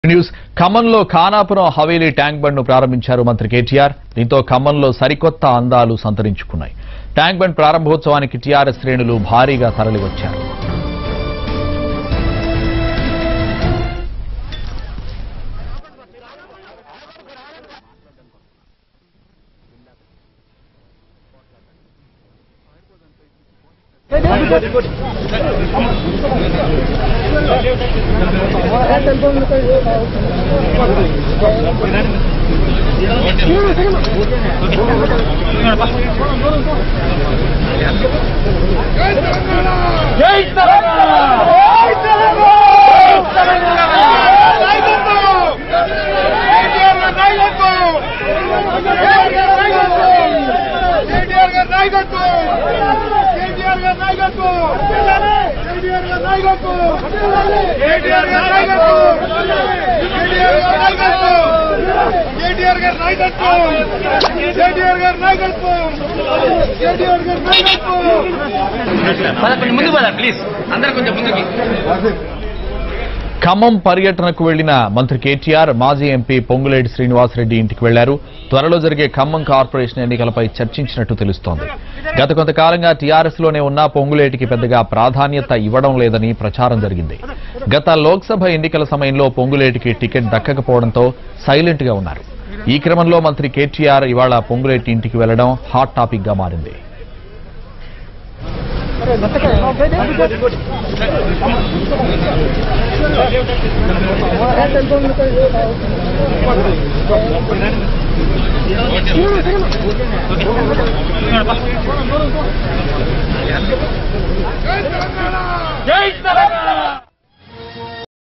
news ఖమ్మంలో Khanapuram Haveli tank bund ను ప్రారంభించారు మంత్రి కేటీఆర్ దీంతో ఖమ్మంలో సరికొత్త అందాలు సంతరించుకున్నాయి ట్యాంక్ బండ్ ప్రారంభోత్సవానికి టీఆర్ఎస్ శ్రేణులు భారీగా తరలివచ్చారు కేటీఆర్ గారి నాయకత్వం కేటీఆర్ గారి నాయకత్వం కేటీఆర్ గారి నాయకత్వం పద కొంచెం ముందుకు పద ప్లీజ్ అందరు కొంచెం ముందుకి ఖమ్మం పర్యటనకు వెళ్లిన మంత్రి కేటీఆర్ మాజీ ఎంపీ పొంగులేటి శ్రీనివాసరెడ్డి ఇంటికి వెళ్లారు త్వరలో జరిగే ఖమ్మం కార్పొరేషన్ ఎన్నికలపై చర్చించినట్టు తెలుస్తోంది గత కొంతకాలంగా టీఆర్ఎస్ లోనే ఉన్న పొంగులేటికి పెద్దగా ప్రాధాన్యత ఇవ్వడం లేదని ప్రచారం జరిగింది గత లోక్సభ ఎన్నికల సమయంలో పొంగులేటికి టికెట్ దక్కకపోవడంతో సైలెంట్ గా ఉన్నారు ఈ క్రమంలో మంత్రి కేటీఆర్ ఇవాళ పొంగులేటి ఇంటికి వెళ్లడం హాట్ టాపిక్ గా మారింది జై తెలంగాణ